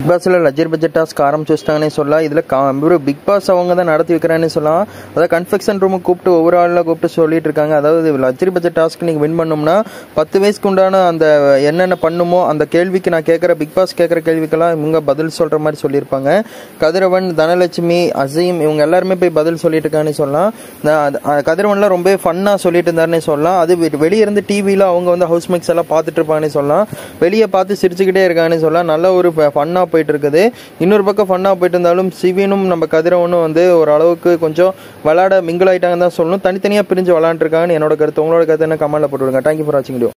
big பாஸ்ல லஜர் budget task ஆரம்பிச்சு வச்சிட்டாங்கன்னே சொல்லலாம் இதுல கா- இவரு பிக் பாஸ் அவங்க தான் நடத்தி வைக்கிறான்னு சொல்லலாம் அதாவது கன்ஃபெக்ஷன் ரூம் கூப்பிட்டு ஒவ்வொரு ஆளில் கூப்பிட்டு சொல்லிட்டு இருக்காங்க அதாவது லஜரி பட்ஜெட் டாஸ்க் நீங்க வின் பண்ணோம்னா பத்து வயசுக்கு உண்டான அந்த என்னென்ன பண்ணுமோ அந்த கேள்விக்கு நான் கேட்குற பிக் பாஸ் கேட்குற கேள்விக்கெல்லாம் இவங்க பதில் சொல்ற மாதிரி சொல்லியிருப்பாங்க கதிரவன் தனலட்சுமி அசீம் இவங்க எல்லாருமே போய் பதில் சொல்லிட்டு இருக்காங்கன்னு சொல்லலாம் நான் அது- அஹ் கதிரவன்லாம் ரொம்ப ஃபன்னாக சொல்லிட்டு இருந்தாருன்னே சொல்லலாம் அது வெ- வெளிய இருந்து டிவியில் அவங்க வந்து ஹவுஸ் மேக்ஸ் எல்லாம் பார்த்துட்டு இருப்பாங்கன்னு சொல்லலாம் வெளியே பார்த்து சிரிச்சுக்கிட்டே இருக்காங்கன்னு சொல்லலாம் நல்ல ஒரு ஃபன்னாக போயிட்டு இருக்குது இன்னொரு பக்கம் ஃபன்னாக போயிட்டு இருந்தாலும் சிவினும் நம்ம கதிரவனும் வந்து ஒரு அளவுக்கு கொஞ்சம் விளாட மிங்கிள் ஆயிட்டாங்கன்னு தான் சொல்லணும் தனித்தனியாக பிரிஞ்சு விளாண்டுருக்காங்கன்னு என்னோட கருத்து உங்களோட கருத்து என்ன கமெண்ட்ல போட்டு விடுங்க தேங்க்யூ ஃபார் வாட்சிங் வீடியோ